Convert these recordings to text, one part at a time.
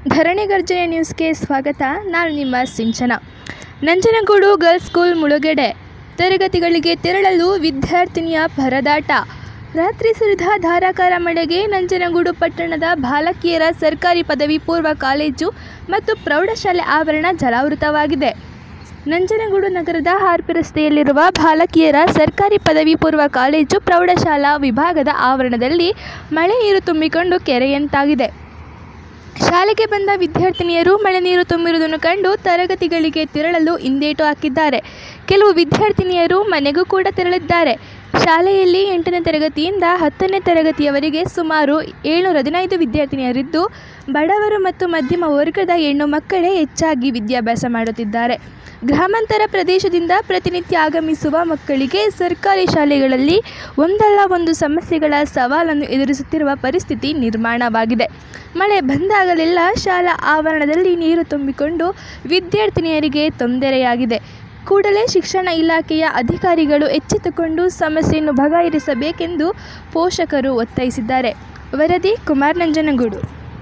ಧರಣಿ ಗರ್ಜನೆ ನ್ಯೂಸ್ಗೆ ಸ್ವಾಗತ ನಾನು ನಿಮ್ಮ ಸಿಂಚನ ನಂಜನಗೂಡು ಗರ್ಲ್ಸ್ ಸ್ಕೂಲ್ ಮುಳುಗಡೆ ತರಗತಿಗಳಿಗೆ ತೆರಳಲು ವಿದ್ಯಾರ್ಥಿನಿಯ ಪರದಾಟ ರಾತ್ರಿ ಸುರಿದ ಧಾರಾಕಾರ ಮಳೆಗೆ ನಂಜನಗೂಡು ಪಟ್ಟಣದ ಬಾಲಕಿಯರ ಸರ್ಕಾರಿ ಪದವಿ ಪೂರ್ವ ಕಾಲೇಜು ಮತ್ತು ಪ್ರೌಢಶಾಲೆ ಆವರಣ ಜಲಾವೃತವಾಗಿದೆ ನಂಜನಗೂಡು ನಗರದ ಆರ್ಪಿ ರಸ್ತೆಯಲ್ಲಿರುವ ಬಾಲಕಿಯರ ಸರ್ಕಾರಿ ಪದವಿ ಪೂರ್ವ ಕಾಲೇಜು ಪ್ರೌಢಶಾಲಾ ವಿಭಾಗದ ಆವರಣದಲ್ಲಿ ಮಳೆ ನೀರು ತುಂಬಿಕೊಂಡು ಕೆರೆಯಂತಾಗಿದೆ ಶಾಲೆಗೆ ಬಂದ ವಿದ್ಯಾರ್ಥಿನಿಯರು ಮಳೆ ನೀರು ತುಂಬಿರುವುದನ್ನು ಕಂಡು ತರಗತಿಗಳಿಗೆ ತೆರಳಲು ಹಿಂದೇಟು ಹಾಕಿದ್ದಾರೆ ಕೆಲವು ವಿದ್ಯಾರ್ಥಿನಿಯರು ಮನೆಗೂ ಕೂಡ ತೆರಳಿದ್ದಾರೆ ಶಾಲೆಯಲ್ಲಿ ಎಂಟನೇ ತರಗತಿಯಿಂದ ಹತ್ತನೇ ತರಗತಿಯವರೆಗೆ ಸುಮಾರು ಏಳ್ನೂರ ಹದಿನೈದು ವಿದ್ಯಾರ್ಥಿನಿಯರಿದ್ದು ಬಡವರು ಮತ್ತು ಮಧ್ಯಮ ವರ್ಗದ ಹೆಣ್ಣು ಮಕ್ಕಳೇ ಹೆಚ್ಚಾಗಿ ವಿದ್ಯಾಭ್ಯಾಸ ಮಾಡುತ್ತಿದ್ದಾರೆ ಗ್ರಾಮಾಂತರ ಪ್ರದೇಶದಿಂದ ಪ್ರತಿನಿತ್ಯ ಆಗಮಿಸುವ ಮಕ್ಕಳಿಗೆ ಸರ್ಕಾರಿ ಶಾಲೆಗಳಲ್ಲಿ ಒಂದಲ್ಲ ಒಂದು ಸಮಸ್ಯೆಗಳ ಸವಾಲನ್ನು ಎದುರಿಸುತ್ತಿರುವ ಪರಿಸ್ಥಿತಿ ನಿರ್ಮಾಣವಾಗಿದೆ ಮಳೆ ಬಂದಾಗಲೆಲ್ಲ ಶಾಲಾ ಆವರಣದಲ್ಲಿ ನೀರು ತುಂಬಿಕೊಂಡು ವಿದ್ಯಾರ್ಥಿನಿಯರಿಗೆ ತೊಂದರೆಯಾಗಿದೆ ಕೂಡಲೇ ಶಿಕ್ಷಣ ಇಲಾಖೆಯ ಅಧಿಕಾರಿಗಳು ಎಚ್ಚೆತ್ತುಕೊಂಡು ಸಮಸ್ಯೆಯನ್ನು ಬಗೆಹರಿಸಬೇಕೆಂದು ಪೋಷಕರು ಒತ್ತಾಯಿಸಿದ್ದಾರೆ ವರದಿ Kumar Nanjangud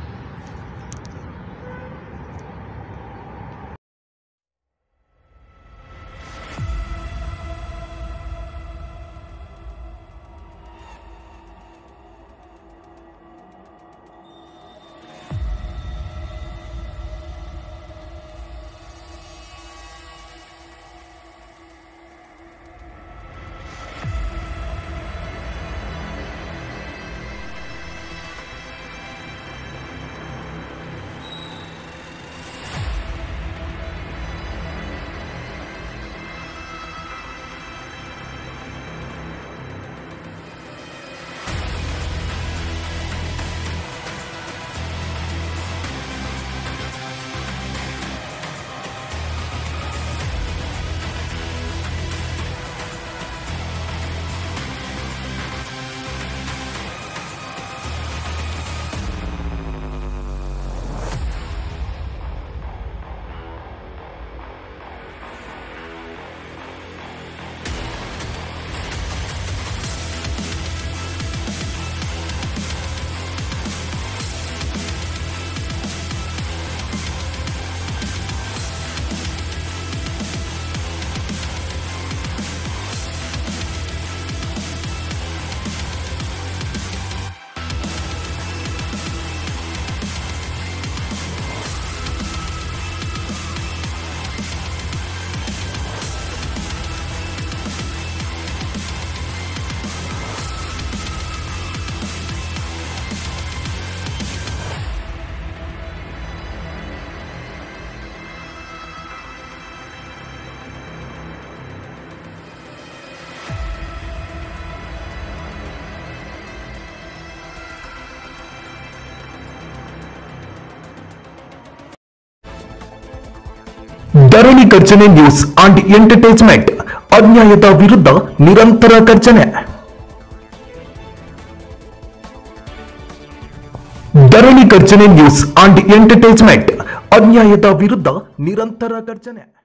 Dharani Garjane news and entertainment ಅನ್ಯಾಯದ ವಿರುದ್ಧ ನಿರಂತರ ಗರ್ಜನೆ Dharani Garjane news and entertainment ಅನ್ಯಾಯದ ವಿರುದ್ಧ ನಿರಂತರ ಗರ್ಜನೆ